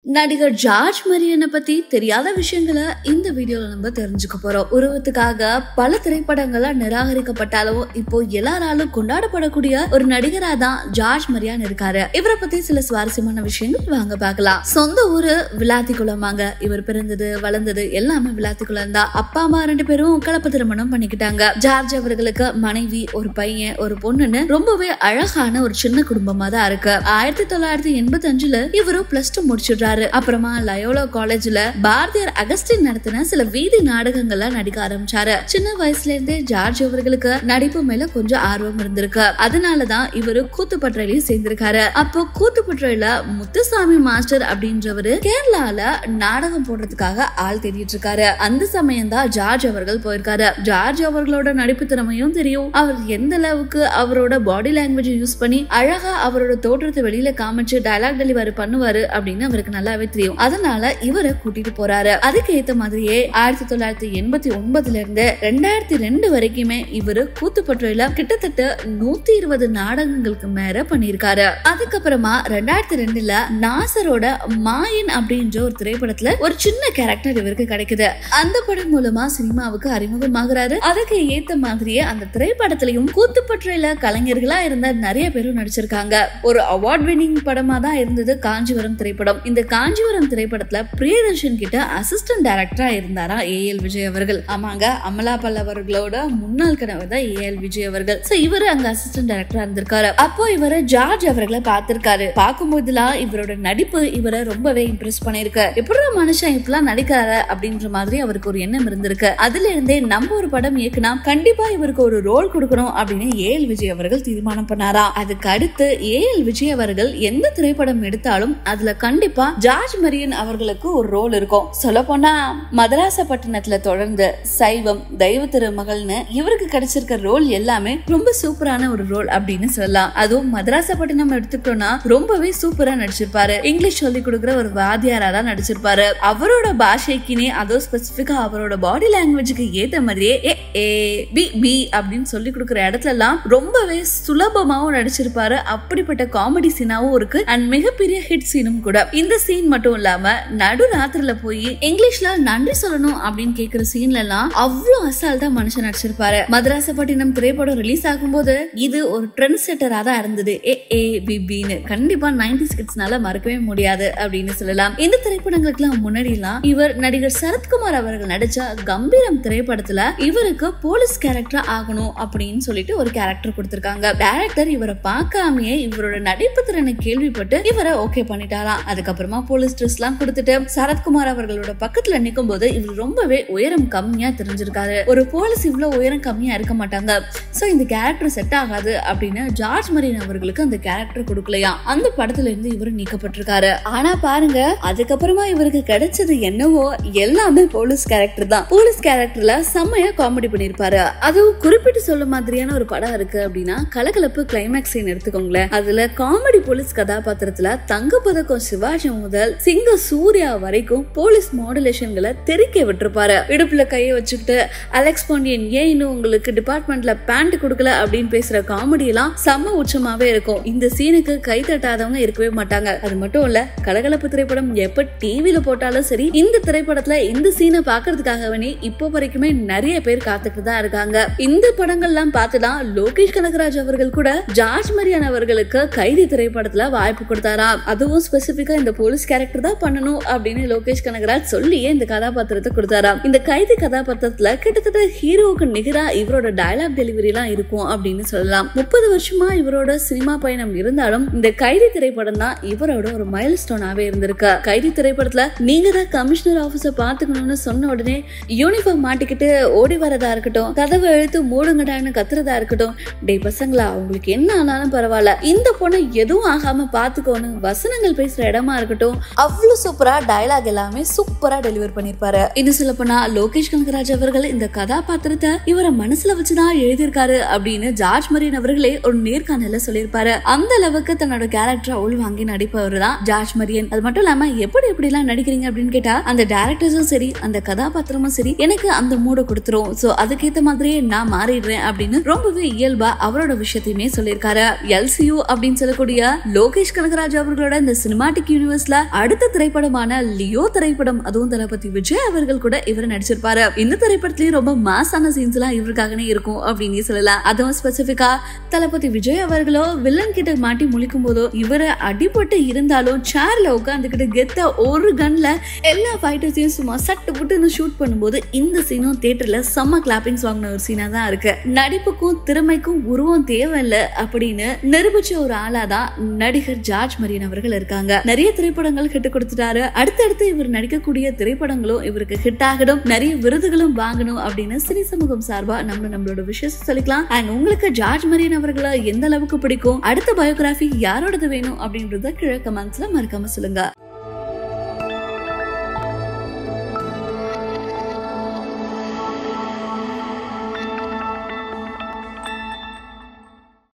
நடிகர் ஜார்ஜ் மரியனை பத்தி தெரியாத விஷயங்களை இந்த வீடியோல நம்ம தெரிஞ்சுக்க போறோம் உருவத்துக்காக பல திரைப்படங்கள நிராகரிக்கப்பட்டாலும் இப்போ எல்லாராலும் கொண்டாடப்படக்கூடிய ஒரு நடிகரா தான் ஜார்ஜ் மரியான் இருக்காரு இவரை பத்தி சில சுவாரஸ்யமான விஷயங்கள் வாங்க பார்க்கலாம் சொந்த ஊரு விளாத்திக்குளமாங்க இவர் பிறந்தது வளர்ந்தது எல்லாமே விளாத்திக்குளம் தான் அப்பா அம்மா ரெண்டு பேரும் கலப்பு திருமணம் பண்ணிக்கிட்டாங்க ஜார்ஜ் அவர்களுக்கு மனைவி ஒரு பையன் ஒரு பொண்ணுன்னு ரொம்பவே அழகான ஒரு சின்ன குடும்பமா தான் இருக்கு ஆயிரத்தி தொள்ளாயிரத்தி எண்பத்தி அஞ்சுல இவரும் பிளஸ் டூ முடிச்சிடுறாரு அப்புறமா லயோலா காலேஜ்ல பாரதியார் அகஸ்டின் நடத்தின சில வீதி நாடகங்கள்ல நடிக்க ஆரம்பிச்சாரு சின்ன வயசுல இருந்தே ஜார்ஜ் அவர்களுக்கு நடிப்பு மேல கொஞ்சம் ஆர்வம் இருந்திருக்கு அதனாலதான் இவரு கூத்துப்பற்றையிலையும் சேர்ந்திருக்காரு அப்போ கூத்துப்பற்றையில முத்துசாமி மாஸ்டர் அப்படின்றவரு கேரளால நாடகம் போடுறதுக்காக ஆள் தேடிட்டு இருக்காரு அந்த சமயம் தான் ஜார்ஜ் அவர்கள் போயிருக்காரு ஜார்ஜ் அவர்களோட நடிப்பு திறமையும் தெரியும் அவர் எந்த அளவுக்கு அவரோட பாடி லாங்குவேஜ் யூஸ் பண்ணி அழகா அவரோட தோற்றத்தை வெளியில காமிச்சு டயலாக் டெலிவரி பண்ணுவாரு அப்படின்னு அவருக்கு நல்லாவே தெரியும் அதனால இவரை கூட்டிட்டு போறாரு அதுக்கு ஏத்த மாதிரியே ஆயிரத்தி தொள்ளாயிரத்தி எண்பத்தி ஒன்பதுல இருந்து ரெண்டாயிரத்தி ரெண்டு வரைக்குமே இவரு கூத்துப்பட்டுறையில கிட்டத்தட்ட நூத்தி இருபது நாடகங்களுக்கு மேல பண்ணியிருக்காரு அதுக்கப்புறமா ரெண்டாயிரத்தி ரெண்டுல நாசரோட மாயன் அப்படின்ற ஒரு திரைப்படத்துல ஒரு சின்ன கேரக்டர் இவருக்கு கிடைக்குது அந்த படம் மூலமா சினிமாவுக்கு அறிமுகமாகிறாரு அதுக்கு ஏத்த மாதிரியே அந்த திரைப்படத்திலையும் கூத்துப்பற்றையில கலைஞர்களா இருந்த நிறைய பேரும் நடிச்சிருக்காங்க ஒரு அவார்ட் வின்னிங் படமா தான் இருந்தது காஞ்சிபுரம் திரைப்படம் இந்த காஞ்சிபுரம் திரைப்படத்துல பிரியதர்ஷன் கிட்ட அசிஸ்டன்ட் டைரக்டரா இருந்தாரா ஏ எல் விஜய் அவர்கள் ஆமாங்க அமலா பல் அவர்களோட முன்னாள் கணவர் தான் ஏ எல் விஜய் அவர்கள் சோ இவரு அங்க அசிஸ்டன்ட் டைரக்டரா இருந்திருக்காரு அப்போ இவரு ஜார்ஜ் அவர்களை பார்த்திருக்காரு பார்க்கும்போதுலாம் இவரோட நடிப்பு இவரை ரொம்பவே இம்ப்ரெஸ் பண்ணிருக்கு எப்படி மனுஷன் இப்பெல்லாம் நடிக்கிறாரு அப்படின்ற மாதிரி அவருக்கு ஒரு எண்ணம் இருந்திருக்கு அதுல இருந்தே நம்ம ஒரு படம் இயக்குனா கண்டிப்பா இவருக்கு ஒரு ரோல் கொடுக்கணும் அப்படின்னு ஏ எல் விஜய் அவர்கள் தீர்மானம் பண்ணாரா அதுக்கு அடுத்து ஏ எல் விஜய் அவர்கள் எந்த திரைப்படம் எடுத்தாலும் அதுல கண்டிப்பா ஜார்ஜ் மரியன் அவர்களுக்கு ஒரு ரோல் இருக்கும் சொல்ல போனா மதராசப்பட்டினத்துல தொடர்ந்து சைவம் தெய்வ திருமகள்னு இவருக்கு கிடைச்சிருக்க ரோல் எல்லாமே ரொம்ப சூப்பரான ஒரு ரோல் அப்படின்னு சொல்லலாம் அதுவும் மதராசப்பட்டினம் எடுத்துக்கிட்டோம்னா ரொம்பவே சூப்பரா நடிச்சிருப்பாரு இங்கிலீஷ் சொல்லி கொடுக்குற ஒரு வாத்தியாரா தான் நடிச்சிருப்பாரு அவரோட பாஷைக்குனே அதுவும் ஸ்பெசிபிக்கா அவரோட பாடி லாங்குவேஜுக்கு ஏத்த மாதிரியே ஏ ஏ பி பி அப்படின்னு சொல்லி கொடுக்குற இடத்துல எல்லாம் ரொம்பவே சுலபமாவும் நடிச்சிருப்பாரு அப்படிப்பட்ட காமெடி சீனாவும் இருக்கு அண்ட் மிகப்பெரிய ஹிட் சீனும் கூட இந்த சீன் மட்டும் இல்லாம நடு ராத்திரில போய் இங்கிலீஷ்ல நன்றி சொல்லணும் அப்படின்னு கேக்குற சீன்ல எல்லாம் அவ்வளவு அசால்ட்டா மனுஷன் நடிச்சிருப்பாரு மதராசப்பட்டினம் திரைப்படம் ரிலீஸ் ஆகும்போது இது ஒரு ட்ரெண்ட் செட்டரா தான் இருந்தது ஏ ஏ பிபின்னு கண்டிப்பா நைன்டி கிட்ஸ்னால மறக்கவே முடியாது அப்படின்னு சொல்லலாம் இந்த திரைப்படங்களுக்கு எல்லாம் முன்னாடி எல்லாம் இவர் நடிகர் சரத்குமார் அவர்கள் நடிச்ச கம்பீரம் திரைப்படத்துல இவருக்கு போலீஸ் கேரக்டரா ஆகணும் அப்படின்னு சொல்லிட்டு ஒரு கேரக்டர் கொடுத்திருக்காங்க டேரக்டர் இவரை பார்க்காமயே இவரோட நடிப்பு திறனை கேள்விப்பட்டு இவரை ஓகே பண்ணிட்டாராம் அதுக்கப்புறமா போலீஸ் ட்ரெஸ் எல்லாம் கொடுத்துட்டு சரத்குமார் அவர்களோட பக்கத்துல நிற்கும் போது இவர் ரொம்பவே உயரம் கம்மியா தெரிஞ்சிருக்காரு ஒரு போலீஸ் இவ்வளவு உயரம் கம்மியா இருக்க மாட்டாங்க சோ இந்த கேரக்டர் செட் ஆகாது அப்படின்னு ஜார்ஜ் மரியன் அவர்களுக்கு அந்த கேரக்டர் கொடுக்கலையா அந்த படத்துல இருந்து இவர் நீக்கப்பட்டிருக்காரு ஆனா பாருங்க அதுக்கப்புறமா இவருக்கு கிடைச்சது என்னவோ எல்லாமே போலீஸ் கேரக்டர் தான் போலீஸ் கேரக்டர்ல செம்மையா காமெடி பண்ணிருப்பாரு அதுவும் குறிப்பிட்டு சொல்ல மாதிரியான ஒரு படம் இருக்கு அப்படின்னா கலகலப்பு கிளைமேக்ஸ் சீன் எடுத்துக்கோங்களேன் அதுல காமெடி போலீஸ் கதாபாத்திரத்துல தங்க பதக்கம் சிவாஜி முதல் சிங்க சூர்யா வரைக்கும் போலீஸ் மாடுலேஷன்களை தெறிக்க விட்டுருப்பாரு இடுப்புல கையை வச்சுக்கிட்டு அலெக்ஸ் பாண்டியன் ஏன் இன்னும் உங்களுக்கு டிபார்ட்மெண்ட்ல பேண்ட் கொடுக்கல அப்படின்னு பேசுற காமெடி எல்லாம் செம்ம உச்சமாவே இருக்கும் இந்த சீனுக்கு கை தட்டாதவங்க இருக்கவே மாட்டாங்க அது மட்டும் இல்ல கலகலப்பு திரைப்படம் எப்ப டிவில போட்டாலும் சரி இந்த திரைப்படத்துல இந்த சீனை பாக்குறதுக்காகவே இப்போ வரைக்குமே நிறைய பேர் காத்துட்டு தான் இருக்காங்க இந்த படங்கள்லாம் பார்த்துதான் லோகேஷ் கனகராஜ் அவர்கள் கூட ஜார்ஜ் மரியான் அவர்களுக்கு கைதி திரைப்படத்துல வாய்ப்பு கொடுத்தாரா அதுவும் ஸ்பெசிபிக்கா இந்த போலீஸ் கேரக்டர் தான் பண்ணணும் அப்படின்னு லோகேஷ் கனகராஜ் சொல்லியே இந்த கதாபாத்திரத்தை கொடுத்தாராம் இந்த கைதி கதாபாத்திரத்துல கிட்டத்தட்ட ஹீரோவுக்கு நிகரா இவரோட டயலாக் டெலிவரி எல்லாம் இருக்கும் அப்படின்னு சொல்லலாம் முப்பது வருஷமா இவரோட சினிமா பயணம் இருந்தாலும் இந்த கைதி திரைப்படம் தான் இவரோட ஒரு மைல் ஸ்டோனாவே இருந்திருக்கு கைதி திரைப்படத்துல நீங்க தான் கமிஷனர் ஆபீஸ பாத்துக்கணும்னு சொன்ன உடனே யூனிஃபார்ம் மாட்டிக்கிட்டு ஓடி வரதா இருக்கட்டும் கதவை எழுத்து மூடுங்கடான்னு கத்துறதா இருக்கட்டும் டே பசங்களா உங்களுக்கு என்ன ஆனாலும் பரவாயில்ல இந்த பொண்ணை எதுவும் ஆகாம பாத்துக்கோன்னு வசனங்கள் பேசுற இடமா இருக்கட்டும் அவ்வளவு சூப்பரா டயலாக் எல்லாமே சூப்பரா டெலிவர் பண்ணிருப்பாரு இன்னும் சொல்ல போனா லோகேஷ் கனகராஜ் அவர்கள் இந்த கதாபாத்திரத்தை இவரை மனசுல வச்சுதான் எழுதியிருக்காரு அப்படின்னு ஜார்ஜ் மரியன் அவர்களே ஒரு நேர்காணல சொல்லியிருப்பாரு அந்த அளவுக்கு தன்னோட கேரக்டரை உள் வாங்கி நடிப்பவர் தான் ஜார்ஜ் மரியன் அது மட்டும் இல்லாம எப்படி எப்படி எல்லாம் நடிக்கிறீங்க அப்படின்னு கேட்டா அந்த டேரக்டர்ஸும் சரி அந்த கதாபாத்திரமும் சரி எனக்கு அந்த மூட கொடுத்துரும் சோ அதுக்கேத்த மாதிரியே நான் மாறிடுறேன் அப்படின்னு ரொம்பவே இயல்பா அவரோட விஷயத்தையுமே சொல்லியிருக்காரு எல்சியூ அப்படின்னு சொல்லக்கூடிய லோகேஷ் கனகராஜ் அவர்களோட இந்த சினிமாட்டிக் யூனிவர்ஸ்ல அடுத்த திரைப்படமான லியோ திரைப்படம் அதுவும் தளபதி விஜய் அவர்கள் கூட இவர் நடிச்சிருப்பாரு இந்த திரைப்படத்திலயும் ரொம்ப மாசான சீன்ஸ் எல்லாம் இவருக்காகவே இருக்கும் அப்படின்னு சொல்லலாம் அதுவும் ஸ்பெசிபிக்கா தளபதி விஜய் அவர்களோ வில்லன் கிட்ட மாட்டி முழிக்கும் போதோ இவரை அடிபட்டு இருந்தாலும் சேர்ல உட்காந்துக்கிட்டு கெத்த ஒரு கன்ல எல்லா ஃபைட்டர்ஸையும் சும்மா சட்டு புட்டுன்னு ஷூட் பண்ணும்போது இந்த சீனும் தியேட்டர்ல செம்ம கிளாப்பிங்ஸ் வாங்கின ஒரு சீனா தான் இருக்கு நடிப்புக்கும் திறமைக்கும் உருவம் தேவையில்ல அப்படின்னு நிரூபிச்ச ஒரு ஆளா தான் நடிகர் ஜார்ஜ் மரியன் அவர்கள் இருக்காங்க நிறைய திரைப்படங்கள் ஹிட் கொடுத்துட்டாரு அடுத்தடுத்து இவர் நடிக்கக்கூடிய திரைப்படங்களும் இவருக்கு ஹிட் ஆகணும் நிறைய விருதுகளும் வாங்கணும் அப்படின்னு சினி சமூகம் சார்பா நம்ம நம்மளோட விஷயம் சொல்லிக்கலாம் அண்ட் உங்களுக்கு ஜார்ஜ் மரியன் அவர்களை எந்த அளவுக்கு பிடிக்கும் அடுத்த பயோகிராஃபி யாரோடது வேணும் அப்படின்றத கீழே கமெண்ட்ஸ்ல மறக்காம சொல்லுங்க